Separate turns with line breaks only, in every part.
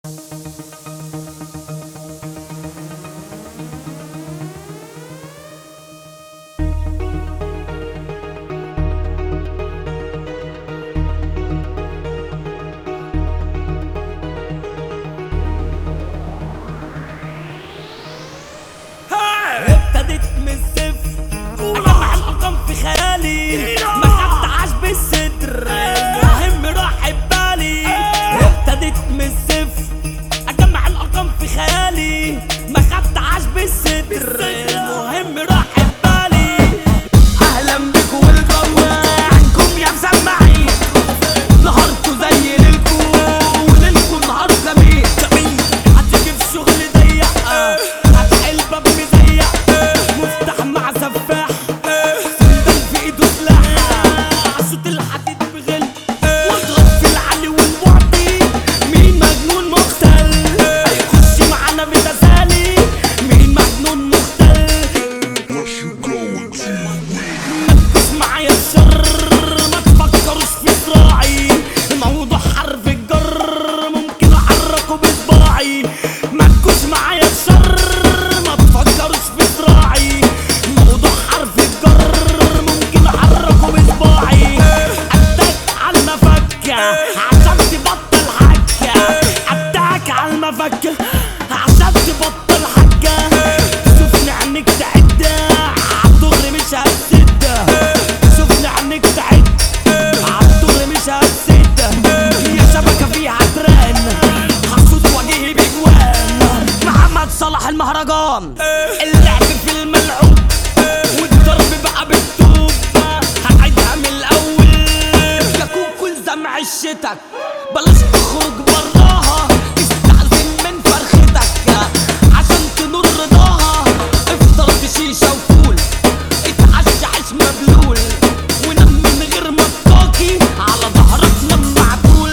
ابتدت من الصفر اجمع الارقام في خيالي ما خدتهاش بالصدر المهم راح ببالي ابتدت من الصفر اجمع الارقام في خيالي ما خدتهاش بالصدر المهم راح ببالي اهلا بكم ويلكم عنكم يا مسمعين نهاركوا زي ليلكوا وليلكوا نهار جميل هتيجي في شغل ضيق هتلاقي الباب مزيق مفتاح مع سفاح سندال في ايده سلاح صوت الحديد بغل واضرب في العلي والمعطي مين مجنون مختل هيخش معانا بتسالي مين مجنون مختل مركز معايا الشر ما تفكروش في صراعي الموضوع حرف الجر ممكن احركه بصباعي مركز معايا الشر ما تفكروش في صراعي موضوع حرف الجر ممكن احركه بصباعي اتاك على المفكة عشان تبطل حكة اتاك على المفكة عشان تبطل حكة شوفني عنك تعد عالدغري مش هتسد شوفني عنك تعد عالدغري مش هتسد يا شبكة فيها تران هصوت وجهي بجوان محمد صلاح المهرجان اللعب في الملعوب والضرب بقى بالطوب هعيدها من الاول يا كوكو الزم عشتك بلاش تخرج براها استعزم من فرختك عشان تنور رضاها افطر بشيشه وفول اتعشى عيش مبلول ونام من غير ما تطاقي على ظهرك نام معدول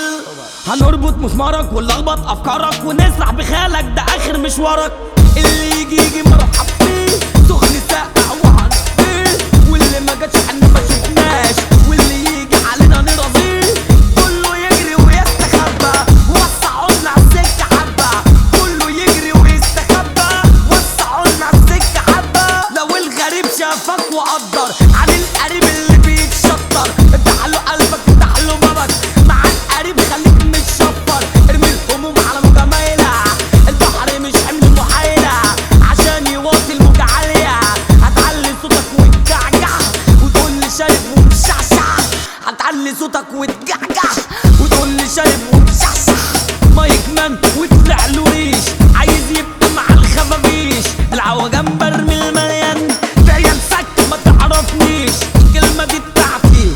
هنربط مسمارك ونلخبط افكارك ونسرح بخيالك ده اخر مشوارك اللي يجي يجي مرحب بيه سخن ساقع وهنطيه واللي ما جاتش احنا ما شفناش واللي يجي علينا نرضيه كله يجري ويستخبى وسعوا لنا السكه حبه كله يجري ويستخبى وسعوا لنا السكه حبه لو الغريب شافك وقدر عن القريب اللي بيتشطر افتح له قلبك افتح له بابك مع القريب خليك متشفر ارمي الهموم على مجاميلة البحر مش حمل محايلة عشان يواصل موجة عالية هتعلي صوتك وتجعجع وتقول لي شارب ومشعشع هتعلي صوتك وتجعجع وتقول لي شارب ومشعشع مايك مان وطلع له ريش عايز يبقى مع الخفافيش العوجان برمي المليان بعيال سك ما تعرفنيش الكلمة دي بتاعتي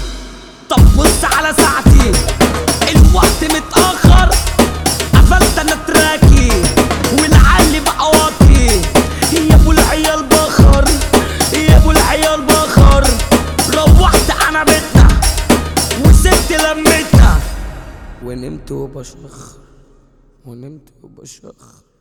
طب بص على ساعتي الوقت متأخر قفلت انا تراكي والعلي بقى واطي يا ابو العيال بخر يا ابو العيال بخر روحت انا بيتنا وسبت لمتنا ونمت وبشخ ونمت وبشخ